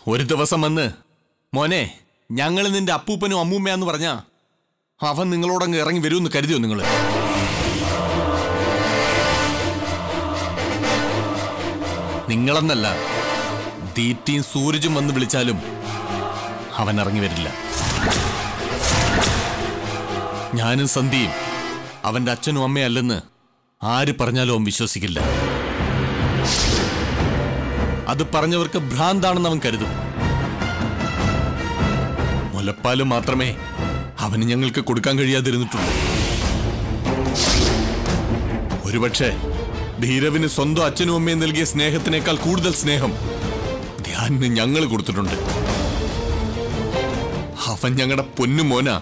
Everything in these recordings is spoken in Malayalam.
ഒരു ദിവസം വന്ന് മോനെ ഞങ്ങൾ നിന്റെ അപ്പൂപ്പനും അമ്മൂമ്മയാന്ന് പറഞ്ഞാ അവൻ നിങ്ങളോടങ്ങ് ഇറങ്ങി വരുമെന്ന് കരുതിയോ നിങ്ങൾ നിങ്ങളെന്നല്ല ദീപ്തിയും സൂരജും വന്ന് വിളിച്ചാലും അവൻ ഇറങ്ങി വരില്ല ഞാനും സന്ധ്യയും അവന്റെ അച്ഛനും അമ്മയല്ലെന്ന് ആര് പറഞ്ഞാലും അവൻ വിശ്വസിക്കില്ല അത് പറഞ്ഞവർക്ക് ഭ്രാന്താണെന്ന് അവൻ കരുതും മുലപ്പാല് മാത്രമേ അവന് ഞങ്ങൾക്ക് കൊടുക്കാൻ കഴിയാതിരുന്നിട്ടുള്ളൂ ഒരുപക്ഷെ ധീരവിന് സ്വന്തം അച്ഛനും അമ്മയും നൽകിയ സ്നേഹത്തിനേക്കാൾ കൂടുതൽ സ്നേഹം ധ്യാനിന് ഞങ്ങൾ കൊടുത്തിട്ടുണ്ട് അവൻ ഞങ്ങളുടെ പൊന്നു മോനാ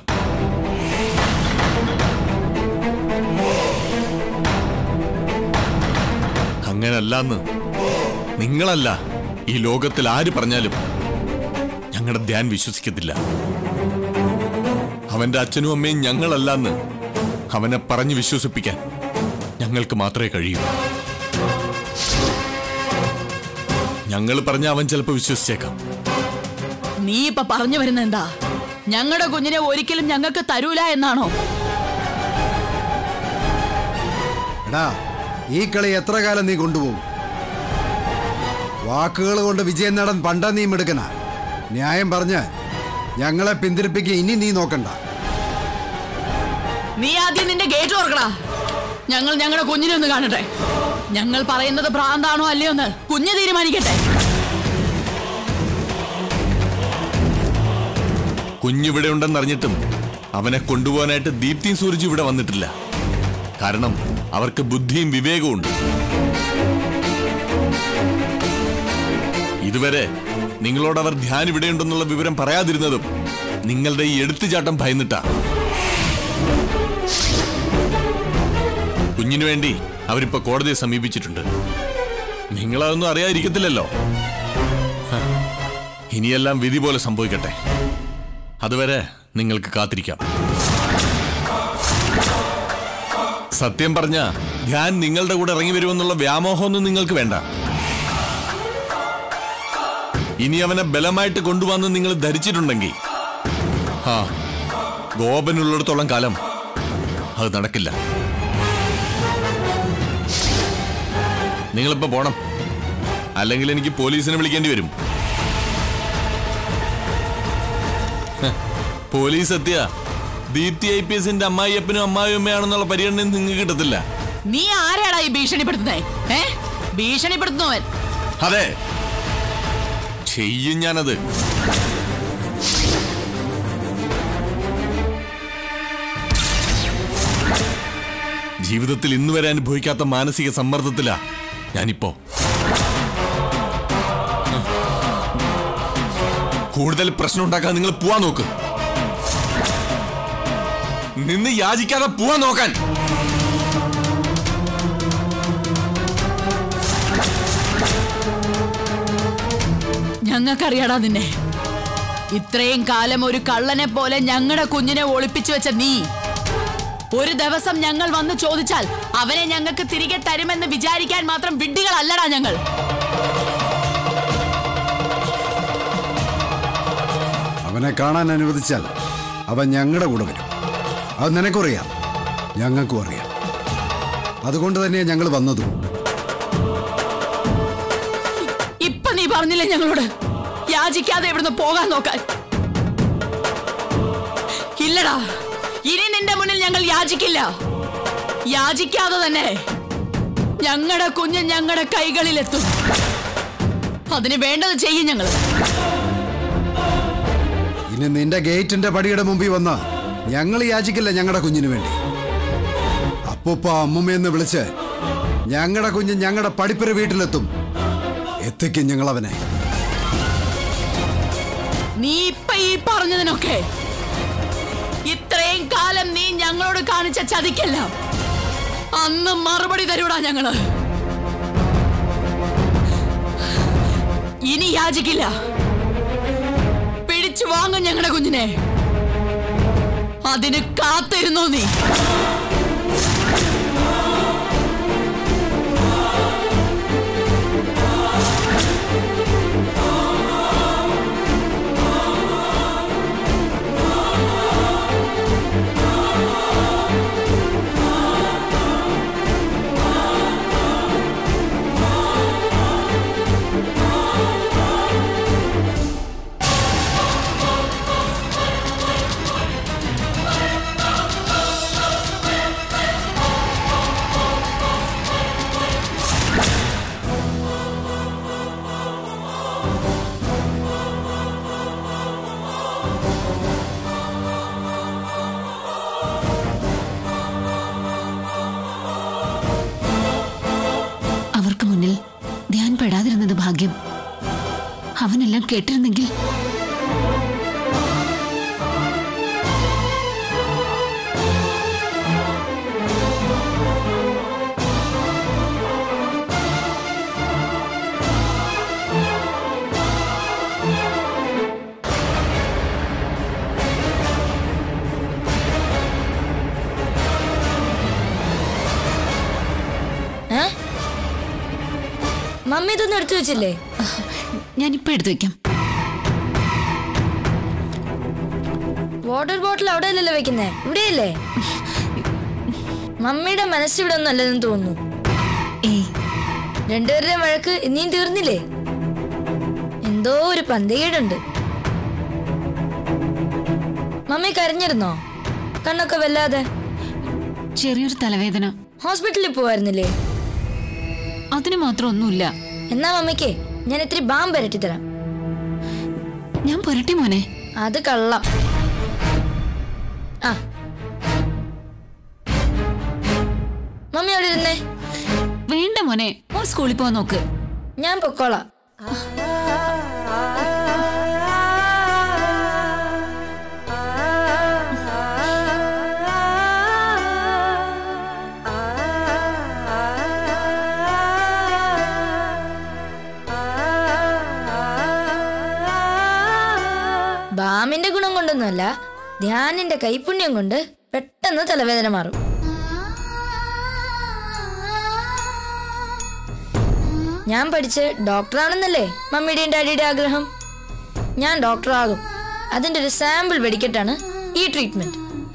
അങ്ങനല്ലാന്ന് നിങ്ങളല്ല ഈ ലോകത്തിൽ ആര് പറഞ്ഞാലും ഞങ്ങളുടെ ധ്യാൻ വിശ്വസിക്കത്തില്ല അവന്റെ അച്ഛനും അമ്മയും ഞങ്ങളല്ലാന്ന് അവനെ പറഞ്ഞു വിശ്വസിപ്പിക്കാൻ ഞങ്ങൾക്ക് മാത്രമേ കഴിയൂ ഞങ്ങൾ പറഞ്ഞ അവൻ ചിലപ്പോൾ വിശ്വസിച്ചേക്കാം നീ ഇപ്പൊ പറഞ്ഞു വരുന്ന എന്താ ഞങ്ങളുടെ കുഞ്ഞിനെ ഒരിക്കലും ഞങ്ങൾക്ക് തരൂല എന്നാണോ എടാ ഈ കളി എത്ര കാലം നീ കൊണ്ടുപോകും വാക്കുകൾ കൊണ്ട് വിജയം നേടാൻ പണ്ട നീ മിടുക്കന ന്യായം പറഞ്ഞ് ഞങ്ങളെ പിന്തിരിപ്പിക്കുക ഇനി നീ നോക്കണ്ട നീ ആദ്യം നിന്റെ ഗേറ്റ് തുറക്കടാ ഞങ്ങൾ ഞങ്ങളുടെ കുഞ്ഞിനെ ഒന്ന് കാണട്ടെ ഞങ്ങൾ പറയുന്നത് ഭ്രാന്താണോ അല്ലയോ എന്ന് കുഞ്ഞ് തീരുമാനിക്കട്ടെ കുഞ്ഞിവിടെ ഉണ്ടെന്നറിഞ്ഞിട്ടും അവനെ കൊണ്ടുപോകാനായിട്ട് ദീപ്തിയും സൂരജ് ഇവിടെ വന്നിട്ടില്ല കാരണം അവർക്ക് ബുദ്ധിയും വിവേകവും ഉണ്ട് ഇതുവരെ നിങ്ങളോട് അവർ ധ്യാൻ ഇവിടെയുണ്ടെന്നുള്ള വിവരം പറയാതിരുന്നതും നിങ്ങളുടെ ഈ എടുത്തുചാട്ടം ഭയന്നിട്ടാ കുഞ്ഞിനു വേണ്ടി അവരിപ്പോ കോടതിയെ സമീപിച്ചിട്ടുണ്ട് നിങ്ങളതൊന്നും അറിയാതിരിക്കത്തില്ലല്ലോ ഹ, ഇനിയെല്ലാം വിധി പോലെ സംഭവിക്കട്ടെ അതുവരെ നിങ്ങൾക്ക് കാത്തിരിക്കാം സത്യം പറഞ്ഞ ധ്യാൻ നിങ്ങളുടെ കൂടെ ഇറങ്ങി വരുമെന്നുള്ള വ്യാമോഹമൊന്നും നിങ്ങൾക്ക് വേണ്ട ഇനി അവനെ ബലമായിട്ട് കൊണ്ടുവന്ന് നിങ്ങൾ ധരിച്ചിട്ടുണ്ടെങ്കിൽ ആ ഗോപനുള്ളിടത്തോളം കാലം അത് നടക്കില്ല നിങ്ങളിപ്പോ പോണം അല്ലെങ്കിൽ എനിക്ക് പോലീസിനെ വിളിക്കേണ്ടി വരും പോലീസ് എത്തിയ ദീപ്തി ഐ പി എസിന്റെ അമ്മായിയപ്പനും അമ്മായിയമ്മയാണെന്നുള്ള പരിഗണന നിങ്ങൾക്ക് കിട്ടത്തില്ല നീ ആരാടാ ഈ ഭീഷണിപ്പെടുത്തുന്നേ ഏ ഭീഷണിപ്പെടുത്തുന്നവൻ അതെ ചെയ്യും ഞാനത് ജീവിതത്തിൽ ഇന്ന് വരെ അനുഭവിക്കാത്ത മാനസിക സമ്മർദ്ദത്തിലാ ഞാനിപ്പോ കൂടുതൽ പ്രശ്നം ഉണ്ടാക്കാൻ നിങ്ങൾ പോവാൻ നോക്ക് നിന്ന് യാചിക്കാതെ പോവാൻ നോക്കാൻ ഞങ്ങൾക്കറിയാടാ നിന്നെ ഇത്രയും കാലം ഒരു കള്ളനെ പോലെ ഞങ്ങളുടെ കുഞ്ഞിനെ ഒളിപ്പിച്ചു വെച്ച നീ ഒരു ദിവസം ഞങ്ങൾ വന്ന് ചോദിച്ചാൽ അവനെ ഞങ്ങൾക്ക് തിരികെ തരുമെന്ന് വിചാരിക്കാൻ മാത്രം വിഡ്ഢികളല്ലടാ ഞങ്ങൾ അവനെ കാണാൻ അനുവദിച്ചാൽ അവൻ ഞങ്ങളുടെ കൂടെ വരും അത് നിനക്കും അറിയാം ഞങ്ങൾക്കും അറിയാം അതുകൊണ്ട് തന്നെയാണ് ഞങ്ങൾ വന്നതും ഇപ്പൊ നീ പറഞ്ഞില്ലേ ഞങ്ങളോട് യാചിക്കാതെ ഇവിടുന്ന് പോകാൻ നോക്കാൻ ഇല്ലടാ ഇനി നിന്റെ മുന്നിൽ ഞങ്ങൾ യാചിക്കില്ല യാചിക്കാതെ തന്നെ ഞങ്ങളുടെ കുഞ്ഞ് ഞങ്ങളുടെ കൈകളിലെത്തും അതിന് വേണ്ടത് ചെയ്യും ഞങ്ങൾ ഇനി നിന്റെ ഗേറ്റിന്റെ പടിയുടെ മുമ്പിൽ വന്ന ഞങ്ങൾ യാചിക്കില്ല ഞങ്ങളുടെ കുഞ്ഞിന് വേണ്ടി അപ്പൂപ്പ അമ്മുമ്മയെന്ന് വിളിച്ച് ഞങ്ങളുടെ കുഞ്ഞ് ഞങ്ങളുടെ പടിപ്പുര വീട്ടിലെത്തും എത്തിക്കും ഞങ്ങൾ അവനെ നീ ഇപ്പൊ ഈ പറഞ്ഞതിനൊക്കെ ഇത്രയും കാലം നീ ഞങ്ങളോട് കാണിച്ച ചതിക്കെല്ലാം അന്ന് മറുപടി തരൂടാ ഞങ്ങള് ഇനി യാചിക്കില്ല പിടിച്ചു വാങ്ങും ഞങ്ങളുടെ കുഞ്ഞിനെ അതിന് കാത്തിരുന്നോ നീ കേട്ടിരുന്നെങ്കിൽ ഏ? മമ്മി ഇതൊന്നും എടുത്തു വെച്ചില്ലേ ഞാൻ ഇപ്പൊ എടുത്തു വെക്കാം വാട്ടർ ബോട്ടിൽ അവിടെ അല്ലല്ലോ വെക്കുന്നേ ഇവിടെയല്ലേ മമ്മിയുടെ മനസ്സിവിടെ ഒന്നും അല്ലെന്ന് തോന്നുന്നു ഏയ് രണ്ടുപേരുടെയും വഴക്ക് ഇനിയും തീർന്നില്ലേ എന്തോ ഒരു പന്തകേടുണ്ട് മമ്മി കരഞ്ഞിരുന്നോ കണ്ണൊക്കെ വല്ലാതെ ചെറിയൊരു തലവേദന ഹോസ്പിറ്റലിൽ പോവായിരുന്നില്ലേ അതിന് മാത്രം ഒന്നുമില്ല എന്നാ മമ്മിക്ക് ഞാൻ ഇത്തിരി ബാം പരട്ടി തരാം ഞാൻ പുരട്ടി മോനെ അത് കള്ളം ആ മമ്മി അവിടെ ഇരുന്നേ വേണ്ട മോനെ മോൻ സ്കൂളിൽ പോവാൻ നോക്ക് ഞാൻ പൊക്കോളാം ബാമിന്റെ ഗുണം കൊണ്ടൊന്നുമല്ല ധ്യാനിന്റെ കൈപുണ്യം കൊണ്ട് പെട്ടെന്ന് തലവേദന മാറും ഞാൻ പഠിച്ച് ഡോക്ടറാണെന്നല്ലേ മമ്മിയുടെയും ഡാഡിയുടെ ആഗ്രഹം ഞാൻ ഡോക്ടറാകും അതിന്റെ ഒരു സാമ്പിൾ വെടിക്കെട്ടാണ് ഈ ട്രീറ്റ്മെന്റ്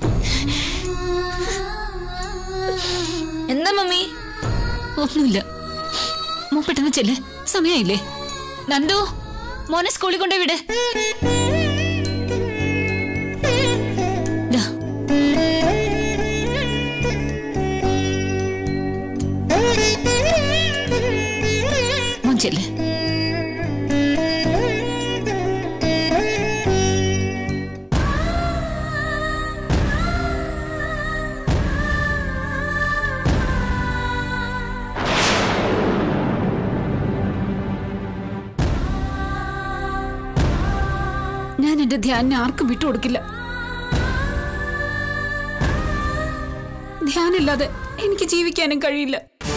എന്താ മമ്മി ഒന്നുമില്ല മോൻ പെട്ടെന്ന് ചെല്ല് സമയമില്ലേ നന്ദു മോനെ സ്കൂളിൽ കൊണ്ടേ വിട് ദാ. മോൻ ചെല്ല് ഞാൻ എന്റെ ധ്യാനിനെ ആർക്കും വിട്ടുകൊടുക്കില്ല ധ്യാനില്ലാതെ എനിക്ക് ജീവിക്കാനും കഴിയില്ല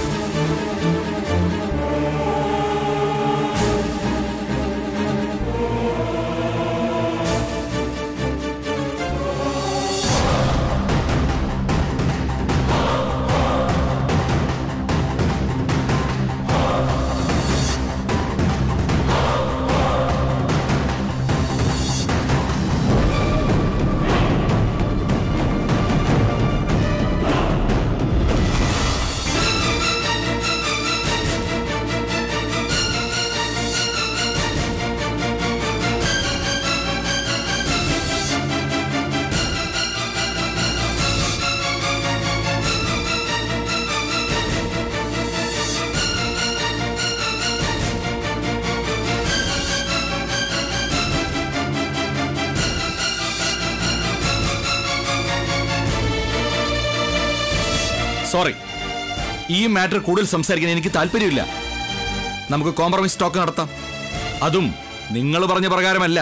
സോറി ഈ മാറ്റർ കൂടുതൽ സംസാരിക്കാൻ എനിക്ക് താല്പര്യമില്ല നമുക്ക് കോംപ്രമൈസ് ടോക്ക് നടത്താം അതും നിങ്ങൾ പറഞ്ഞ പ്രകാരമല്ല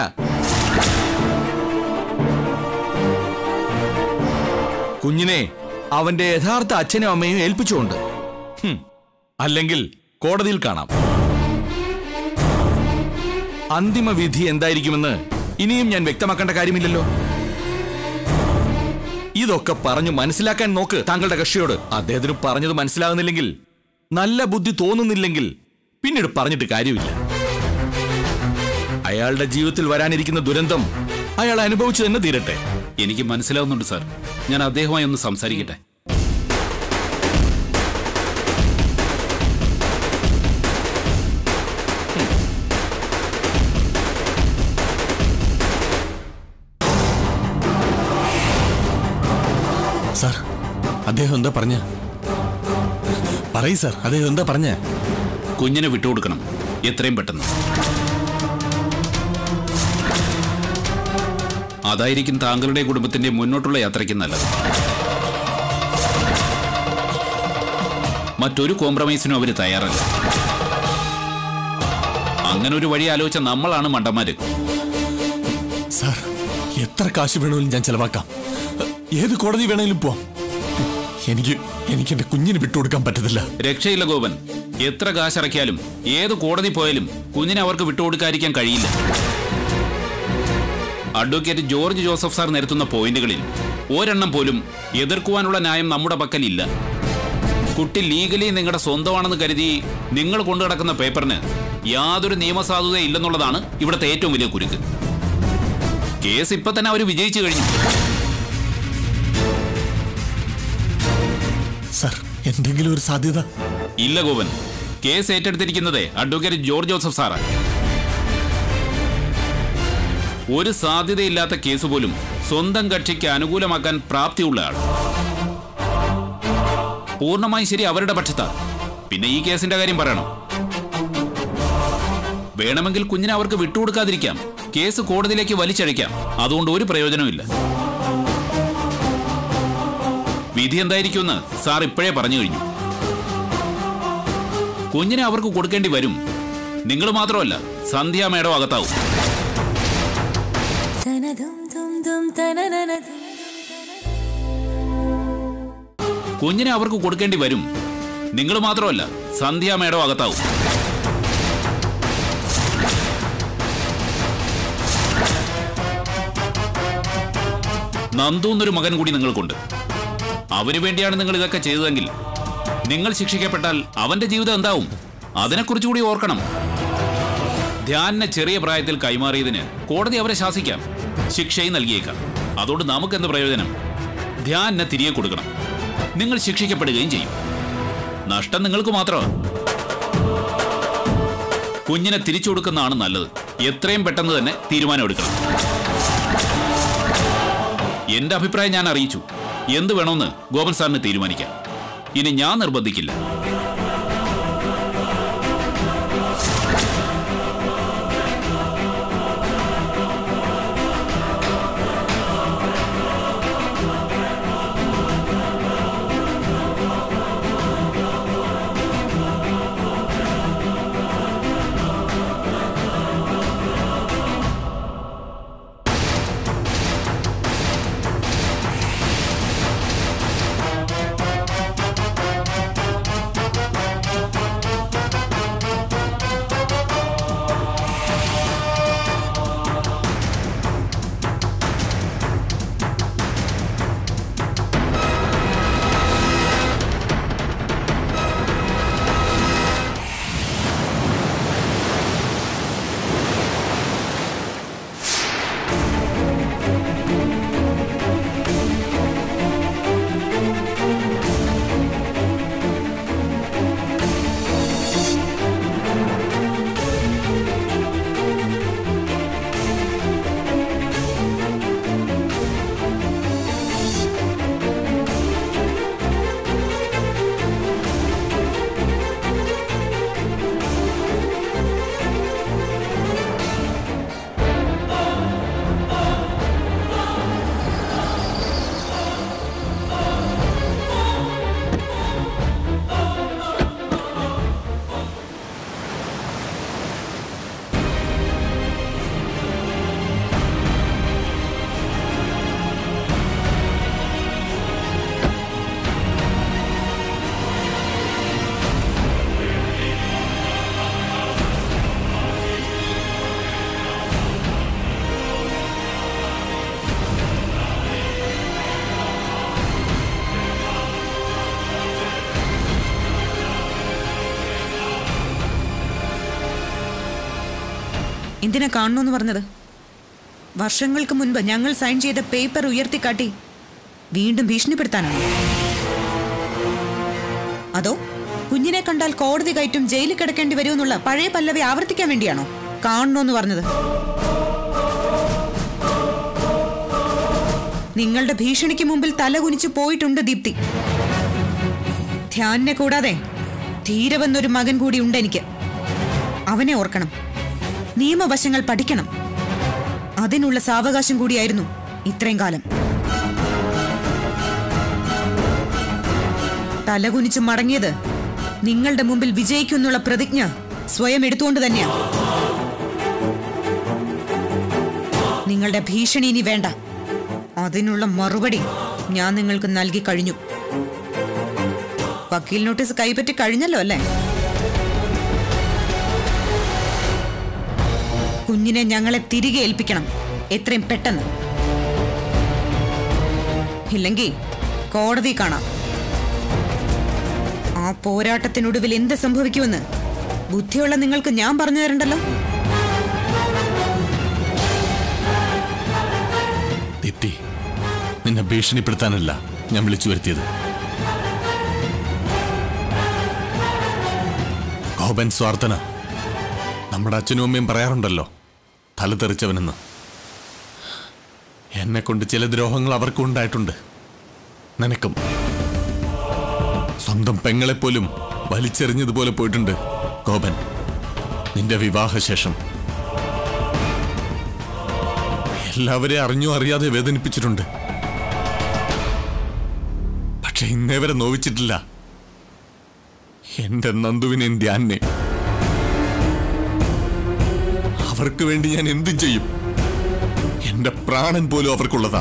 കുഞ്ഞിനെ അവന്റെ യഥാർത്ഥ അച്ഛനും അമ്മയും ഏൽപ്പിച്ചുകൊണ്ട് ഹും, അല്ലെങ്കിൽ കോടതിയിൽ കാണാം അന്തിമ വിധി എന്തായിരിക്കുമെന്ന് ഇനിയും ഞാൻ വ്യക്തമാക്കേണ്ട കാര്യമില്ലല്ലോ ഇതൊക്കെ പറഞ്ഞു മനസ്സിലാക്കാൻ നോക്ക് താങ്കളുടെ കക്ഷിയോട് അദ്ദേഹത്തിന് പറഞ്ഞത് മനസ്സിലാകുന്നില്ലെങ്കിൽ നല്ല ബുദ്ധി തോന്നുന്നില്ലെങ്കിൽ പിന്നീട് പറഞ്ഞിട്ട് കാര്യമില്ല അയാളുടെ ജീവിതത്തിൽ വരാനിരിക്കുന്ന ദുരന്തം അയാൾ അനുഭവിച്ചു തന്നെ തീരട്ടെ എനിക്ക് മനസ്സിലാവുന്നുണ്ട് സാർ ഞാൻ അദ്ദേഹവുമായി ഒന്ന് സംസാരിക്കട്ടെ സാർ അദ്ദേഹം എന്താ പറഞ്ഞ പറയ് സാർ അദ്ദേഹം എന്താ പറഞ്ഞ കുഞ്ഞിനെ വിട്ടുകൊടുക്കണം എത്രയും പെട്ടെന്ന് അതായിരിക്കും താങ്കളുടെ കുടുംബത്തിന്റെ മുന്നോട്ടുള്ള യാത്രയ്ക്ക് നല്ലത് മറ്റൊരു കോംപ്രമൈസിനും അവർ തയ്യാറല്ല അങ്ങനെ ഒരു വഴി ആലോചിച്ച നമ്മളാണ് മണ്ടന്മാര് സാർ എത്ര കാശ് വേണമെങ്കിലും ഞാൻ ചെലവാക്കാം ഏത് കോടതി വേണമെങ്കിലും പോവാം എനിക്ക് എനിക്ക് എന്റെ കുഞ്ഞിന് വിട്ടുകൊടുക്കാൻ പറ്റത്തില്ല രക്ഷയില്ല ഗോപൻ എത്ര കാശിറക്കിയാലും ഏത് കോടതി പോയാലും കുഞ്ഞിനെ അവർക്ക് വിട്ടുകൊടുക്കാതിരിക്കാൻ കഴിയില്ല അഡ്വക്കേറ്റ് ജോർജ് ജോസഫ് സാർ നിരത്തുന്ന പോയിന്റുകളിൽ ഒരെണ്ണം പോലും എതിർക്കുവാനുള്ള ന്യായം നമ്മുടെ പക്കലില്ല കുട്ടി ലീഗലി നിങ്ങളുടെ സ്വന്തമാണെന്ന് കരുതി നിങ്ങൾ കൊണ്ടു നടക്കുന്ന പേപ്പറിന് യാതൊരു നിയമസാധുത ഇല്ലെന്നുള്ളതാണ് ഇവിടുത്തെ ഏറ്റവും വലിയ കുരുക്ക് കേസ് ഇപ്പൊ തന്നെ അവർ വിജയിച്ചു കഴിഞ്ഞു സാർ എന്തെങ്കിലും ഒരു സാധ്യത ഇല്ല ഗോപൻ കേസ് ഏറ്റെടുത്തിരിക്കുന്നത് അഡ്വക്കേറ്റ് ജോർജ് ജോസഫ് സാറാണ് ഒരു സാധ്യതയില്ലാത്ത കേസ് പോലും സ്വന്തം കക്ഷിക്ക് അനുകൂലമാക്കാൻ പ്രാപ്തിയുള്ള ആൾ പൂർണ്ണമായും ശരി അവരുടെ പക്ഷത്താ പിന്നെ ഈ കേസിന്റെ കാര്യം പറയണം വേണമെങ്കിൽ കുഞ്ഞിനെ അവർക്ക് വിട്ടുകൊടുക്കാതിരിക്കാം കേസ് കോടതിയിലേക്ക് വലിച്ചഴിക്കാം അതുകൊണ്ട് ഒരു പ്രയോജനവുമില്ല വിധി എന്തായിരിക്കുമെന്ന് സാർ ഇപ്പോഴേ പറഞ്ഞു കഴിഞ്ഞു കുഞ്ഞിനെ അവർക്ക് കൊടുക്കേണ്ടി വരും നിങ്ങൾ മാത്രമല്ല സന്ധ്യ മേഡം അകത്താവും കുഞ്ഞിനെ അവർക്ക് കൊടുക്കേണ്ടി വരും നിങ്ങൾ മാത്രമല്ല സന്ധ്യ മേഡം അകത്താവും നന്ദു എന്നൊരു മകൻ കൂടി നിങ്ങൾക്കുണ്ട് അവന് വേണ്ടിയാണ് നിങ്ങൾ ഇതൊക്കെ ചെയ്തതെങ്കിൽ നിങ്ങൾ ശിക്ഷിക്കപ്പെട്ടാൽ അവന്റെ ജീവിതം എന്താവും അതിനെക്കുറിച്ച് കൂടി ഓർക്കണം ധ്യാനിനെ ചെറിയ പ്രായത്തിൽ കൈമാറിയതിന് കോടതി അവരെ ശാസിക്കാം ശിക്ഷയും നൽകിയേക്കാം അതുകൊണ്ട് നമുക്കെന്ത് പ്രയോജനം ധ്യാനിനെ തിരികെ കൊടുക്കണം നിങ്ങൾ ശിക്ഷിക്കപ്പെടുകയും ചെയ്യും നഷ്ടം നിങ്ങൾക്ക് മാത്രമാണ് കുഞ്ഞിനെ തിരിച്ചു കൊടുക്കുന്നതാണ് നല്ലത് എത്രയും പെട്ടെന്ന് തന്നെ തീരുമാനം എടുക്കണം എന്റെ അഭിപ്രായം ഞാൻ അറിയിച്ചു എന്ത് വേണമെന്ന് ഗോപൻ സാറിന് തീരുമാനിക്കാം ഇനി ഞാൻ നിർബന്ധിക്കില്ല എന്തിനാ കാണണമെന്ന് പറഞ്ഞത് വർഷങ്ങൾക്ക് മുൻപ് ഞങ്ങൾ സൈൻ ചെയ്ത പേപ്പർ ഉയർത്തിക്കാട്ടി വീണ്ടും ഭീഷണിപ്പെടുത്താനാണോ അതോ കുഞ്ഞിനെ കണ്ടാൽ കോടതി കയറ്റും ജയിലിൽ കിടക്കേണ്ടി വരുമെന്നുള്ള പഴയ പല്ലവി ആവർത്തിക്കാൻ വേണ്ടിയാണോ കാണണമെന്ന് പറഞ്ഞത് നിങ്ങളുടെ ഭീഷണിക്ക് മുമ്പിൽ തല കുനിച്ചു പോയിട്ടുണ്ട് ദീപ്തി ധ്യാനിനെ കൂടാതെ ധീരവെന്നൊരു മകൻ കൂടി ഉണ്ട് എനിക്ക് അവനെ ഓർക്കണം നിയമവശങ്ങൾ പഠിക്കണം അതിനുള്ള സാവകാശം കൂടിയായിരുന്നു ഇത്രയും കാലം തലകുനിച്ച് മടങ്ങിയത് നിങ്ങളുടെ മുമ്പിൽ വിജയിക്കുന്നുള്ള പ്രതിജ്ഞ സ്വയം എടുത്തുകൊണ്ട് തന്നെയാണ് നിങ്ങളുടെ ഭീഷണി ഇനി വേണ്ട അതിനുള്ള മറുപടി ഞാൻ നിങ്ങൾക്ക് നൽകി കഴിഞ്ഞു വക്കീൽ നോട്ടീസ് കൈപ്പറ്റി കഴിഞ്ഞല്ലോ അല്ലേ കുഞ്ഞിനെ ഞങ്ങളെ തിരികെ ഏൽപ്പിക്കണം എത്രയും പെട്ടെന്ന് ഇല്ലെങ്കിൽ കോടതി കാണാം ആ പോരാട്ടത്തിനൊടുവിൽ എന്ത് സംഭവിക്കുമെന്ന് ബുദ്ധിയുള്ള നിങ്ങൾക്ക് ഞാൻ പറഞ്ഞു തരണ്ടല്ലോ ദീപ്തി നിന്നെ ഭീഷണിപ്പെടുത്താനല്ല ഞാൻ വിളിച്ചു വരുത്തിയത് ഗോപൻ സ്വാർത്ഥന നമ്മുടെ അച്ഛനും അമ്മയും പറയാറുണ്ടല്ലോ തല തെറിച്ചവനെന്ന് എന്നെ കൊണ്ട് ചില ദ്രോഹങ്ങൾ അവർക്കും ഉണ്ടായിട്ടുണ്ട് നിനക്കും സ്വന്തം പെങ്ങളെപ്പോലും വലിച്ചെറിഞ്ഞതുപോലെ പോയിട്ടുണ്ട് ഗോപൻ നിന്റെ വിവാഹശേഷം എല്ലാവരെയും അറിഞ്ഞോ അറിയാതെ വേദനിപ്പിച്ചിട്ടുണ്ട് പക്ഷെ ഇന്നേ വരെ നോവിച്ചിട്ടില്ല എന്റെ നന്ദുവിനെയും ധ്യാനെ അവർക്ക് വേണ്ടി ഞാൻ എന്തും ചെയ്യും എന്റെ പ്രാണൻ പോലും അവർക്കുള്ളതാ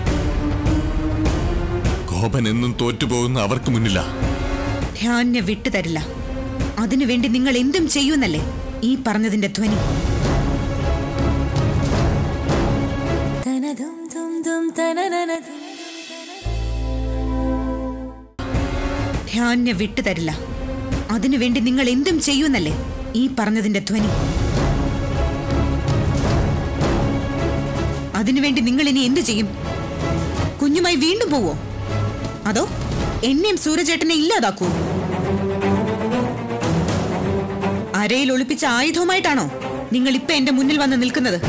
കോപൻ എന്നും തോറ്റുപോകുന്ന അവർക്ക് മുന്നിലാ ധ്യാനെ വിട്ടുതരില്ല അതിനുവേണ്ടി നിങ്ങൾ എന്തും ചെയ്യുന്നല്ലേ ഈ പറഞ്ഞതിന്റെ ധ്വനി ധ്യാനെ വിട്ടുതരില്ല അതിനുവേണ്ടി നിങ്ങൾ എന്തും ചെയ്യുന്നല്ലേ ഈ പറഞ്ഞതിന്റെ ധ്വനി അതിനുവേണ്ടി നിങ്ങൾ ഇനി എന്ത് ചെയ്യും കുഞ്ഞുമായി വീണ്ടും പോവോ അതോ എന്നെയും സൂരജേട്ടനെ ഇല്ലാതാക്കൂ അരയിൽ ഒളിപ്പിച്ച ആയുധവുമായിട്ടാണോ നിങ്ങൾ ഇപ്പൊ എന്റെ മുന്നിൽ വന്ന് നിൽക്കുന്നത്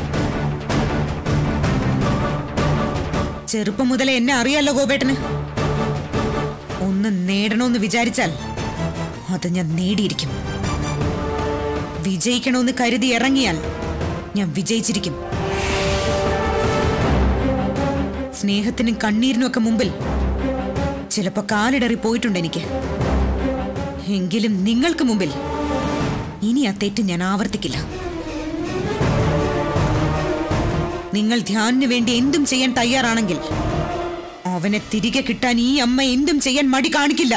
ചെറുപ്പം മുതലേ എന്നെ അറിയാലോ ഗോപേട്ടന് ഒന്ന് നേടണമെന്ന് വിചാരിച്ചാൽ അത് ഞാൻ നേടിയിരിക്കും വിജയിക്കണമെന്ന് കരുതി ഇറങ്ങിയാൽ ഞാൻ വിജയിച്ചിരിക്കും സ്നേഹത്തിനും കണ്ണീരിനും ഒക്കെ മുമ്പിൽ ചിലപ്പോ കാലിടറി പോയിട്ടുണ്ട് എനിക്ക് എങ്കിലും നിങ്ങൾക്ക് മുമ്പിൽ ഇനി ആ തെറ്റ് ഞാൻ ആവർത്തിക്കില്ല നിങ്ങൾ ധ്യാനിന് വേണ്ടി എന്തും ചെയ്യാൻ തയ്യാറാണെങ്കിൽ അവനെ തിരികെ കിട്ടാൻ ഈ അമ്മ എന്തും ചെയ്യാൻ മടി കാണിക്കില്ല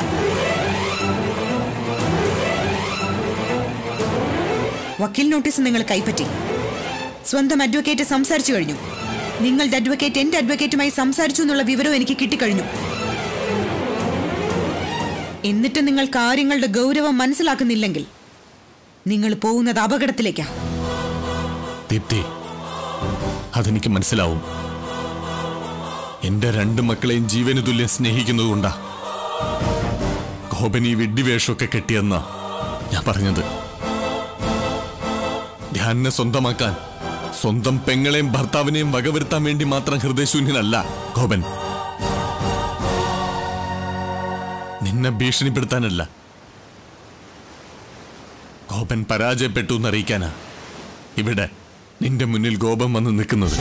വക്കീൽ നോട്ടീസ് നിങ്ങൾ കൈപ്പറ്റി സ്വന്തം അഡ്വക്കേറ്റ് സംസാരിച്ചു കഴിഞ്ഞു നിങ്ങളുടെ അഡ്വക്കേറ്റ് എന്റെ അഡ്വക്കേറ്റുമായി സംസാരിച്ചു എന്നുള്ള വിവരവും എനിക്ക് കിട്ടിക്കഴിഞ്ഞു എന്നിട്ട് നിങ്ങൾ കാര്യങ്ങളുടെ ഗൗരവം മനസ്സിലാക്കുന്നില്ലെങ്കിൽ നിങ്ങൾ പോകുന്നത് അപകടത്തിലേക്കാ ദീപ്തി അതെനിക്ക് മനസ്സിലാവും എന്റെ രണ്ട് മക്കളെയും ജീവന് തുല്യം സ്നേഹിക്കുന്നതുകൊണ്ടാ ഗോപൻ ഈ വിഡ്ഢിവേഷമൊക്കെ കെട്ടിയെന്നാ ഞാൻ പറഞ്ഞത് ധ്യാനെ സ്വന്തമാക്കാൻ സ്വന്തം പെങ്ങളെയും ഭർത്താവിനെയും വകവരുത്താൻ വേണ്ടി മാത്രം ഹൃദയശൂന്യനല്ല ഗോപൻ നിന്നെ ഭീഷണിപ്പെടുത്താനല്ല ഗോപൻ പരാജയപ്പെട്ടു എന്നറിയിക്കാനാ ഇവിടെ നിന്റെ മുന്നിൽ ഗോപം വന്ന് നിൽക്കുന്നത്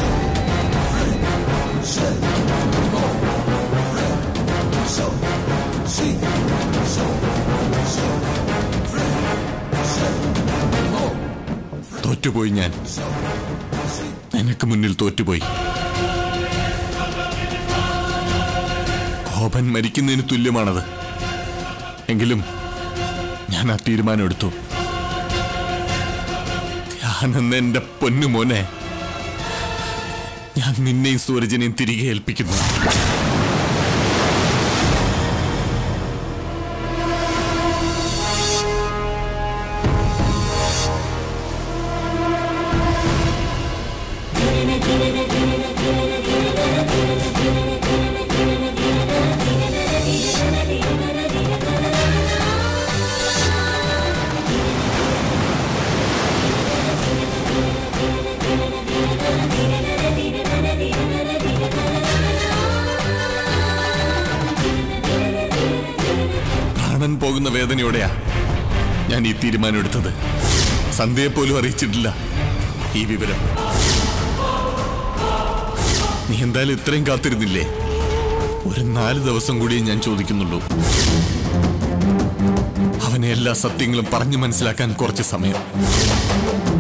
തോറ്റുപോയി ഞാൻ നിനക്ക് മുന്നിൽ തോറ്റുപോയി ഗോപൻ മരിക്കുന്നതിന് തുല്യമാണത് എങ്കിലും ഞാൻ ആ തീരുമാനം എടുത്തു ഞാനെന്ന് എന്റെ പൊന്നു മോനെ ഞാൻ നിന്നെയും സൂരജിനെയും തിരികെ ഏൽപ്പിക്കുന്നു പ്രാണൻ പോകുന്ന വേദനയോടെയാ ഞാൻ ഈ തീരുമാനം എടുത്തത് സന്ധ്യയെ പോലും അറിയിച്ചിട്ടില്ല ഈ വിവരം നീ എന്തായാലും ഇത്രയും കാത്തിരുന്നില്ലേ ഒരു നാല് ദിവസം കൂടിയേ ഞാൻ ചോദിക്കുന്നുള്ളൂ അവനെ എല്ലാ സത്യങ്ങളും പറഞ്ഞു മനസ്സിലാക്കാൻ കുറച്ച് സമയം